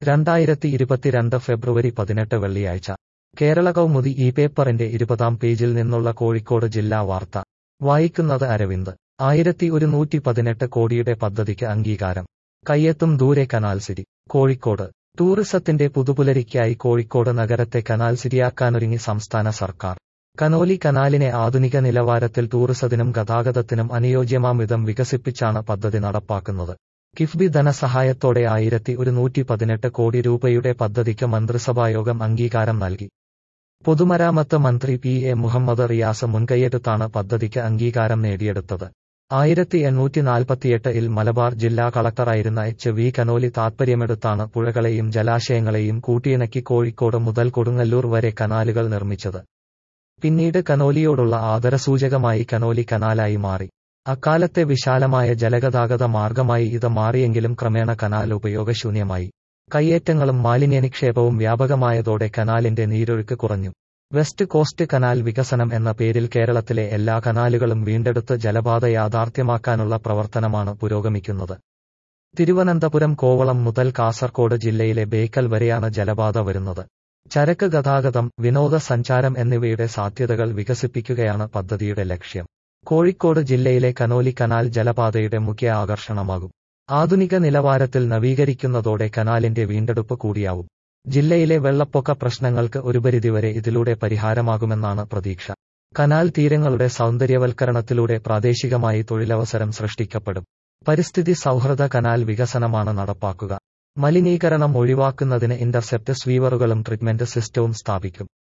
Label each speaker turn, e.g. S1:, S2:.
S1: രണ്ടായിരത്തി ഇരുപത്തിരണ്ട് ഫെബ്രുവരി പതിനെട്ട് വെള്ളിയാഴ്ച കേരള കൗമുദി ഈ പേപ്പറിന്റെ ഇരുപതാം പേജിൽ നിന്നുള്ള കോഴിക്കോട് ജില്ലാ വാർത്ത വായിക്കുന്നത് അരവിന്ദ് ആയിരത്തി ഒരുന്നൂറ്റി പതിനെട്ട് കോടിയുടെ പദ്ധതിക്ക് അംഗീകാരം കയ്യെത്തും ദൂരെ കനാൽ സിറ്റി കോഴിക്കോട് ടൂറിസത്തിന്റെ പുതുപുലരിക്കായി കോഴിക്കോട് നഗരത്തെ കനാൽ സിറ്റിയാക്കാനൊരുങ്ങി സംസ്ഥാന സർക്കാർ കനോലി കനാലിനെ ആധുനിക നിലവാരത്തിൽ ടൂറിസത്തിനും ഗതാഗതത്തിനും അനുയോജ്യമാം വിധം വികസിപ്പിച്ചാണ് പദ്ധതി നടപ്പാക്കുന്നത് കിഫ്ബി ധനസഹായത്തോടെ ആയിരത്തി ഒരുന്നൂറ്റി പതിനെട്ട് കോടി രൂപയുടെ പദ്ധതിക്ക് മന്ത്രിസഭായോഗം അംഗീകാരം നൽകി പൊതുമരാമത്ത് മന്ത്രി പി എ മുഹമ്മദ് റിയാസ് മുൻകൈയെടുത്താണ് പദ്ധതിക്ക് അംഗീകാരം നേടിയെടുത്തത് ആയിരത്തി എണ്ണൂറ്റി നാൽപ്പത്തിയെട്ടിൽ മലബാർ ജില്ലാ കളക്ടറായിരുന്ന എച്ച് വി കനോലി താത്പര്യമെടുത്താണ് പുഴകളെയും ജലാശയങ്ങളെയും കൂട്ടിയിണക്കി കോഴിക്കോട് മുതൽ കൊടുങ്ങല്ലൂർ വരെ കനാലുകൾ നിർമ്മിച്ചത് പിന്നീട് കനോലിയോടുള്ള ആദരസൂചകമായി കനോലി കനാലായി മാറി അക്കാലത്തെ വിശാലമായ ജലഗതാഗത മാർഗമായി ഇത് മാറിയെങ്കിലും ക്രമേണ കനാൽ ഉപയോഗശൂന്യമായി കയ്യേറ്റങ്ങളും മാലിന്യനിക്ഷേപവും വ്യാപകമായതോടെ കനാലിന്റെ നീരൊഴുക്ക് കുറഞ്ഞു വെസ്റ്റ് കോസ്റ്റ് കനാൽ വികസനം എന്ന പേരിൽ കേരളത്തിലെ എല്ലാ കനാലുകളും വീണ്ടെടുത്ത് ജലപാത യാഥാർത്ഥ്യമാക്കാനുള്ള പ്രവർത്തനമാണ് പുരോഗമിക്കുന്നത് തിരുവനന്തപുരം കോവളം മുതൽ കാസർകോട് ജില്ലയിലെ ബേക്കൽ വരെയാണ് ജലപാത വരുന്നത് ചരക്ക് ഗതാഗതം വിനോദസഞ്ചാരം എന്നിവയുടെ സാധ്യതകൾ വികസിപ്പിക്കുകയാണ് പദ്ധതിയുടെ ലക്ഷ്യം കോഴിക്കോട് ജില്ലയിലെ കനോലി കനാൽ ജലപാതയുടെ മുഖ്യ ആകർഷണമാകും ആധുനിക നിലവാരത്തിൽ നവീകരിക്കുന്നതോടെ കനാലിന്റെ വീണ്ടെടുപ്പ് കൂടിയാവും ജില്ലയിലെ വെള്ളപ്പൊക്ക പ്രശ്നങ്ങൾക്ക് ഒരു പരിധിവരെ ഇതിലൂടെ പരിഹാരമാകുമെന്നാണ് പ്രതീക്ഷ കനാൽ തീരങ്ങളുടെ സൗന്ദര്യവൽക്കരണത്തിലൂടെ പ്രാദേശികമായി തൊഴിലവസരം സൃഷ്ടിക്കപ്പെടും പരിസ്ഥിതി സൗഹൃദ കനാൽ വികസനമാണ് നടപ്പാക്കുക മലിനീകരണം ഒഴിവാക്കുന്നതിന് ഇന്റർസെപ്റ്റ് സ്വീവറുകളും ട്രീറ്റ്മെന്റ് സിസ്റ്റവും സ്ഥാപിക്കും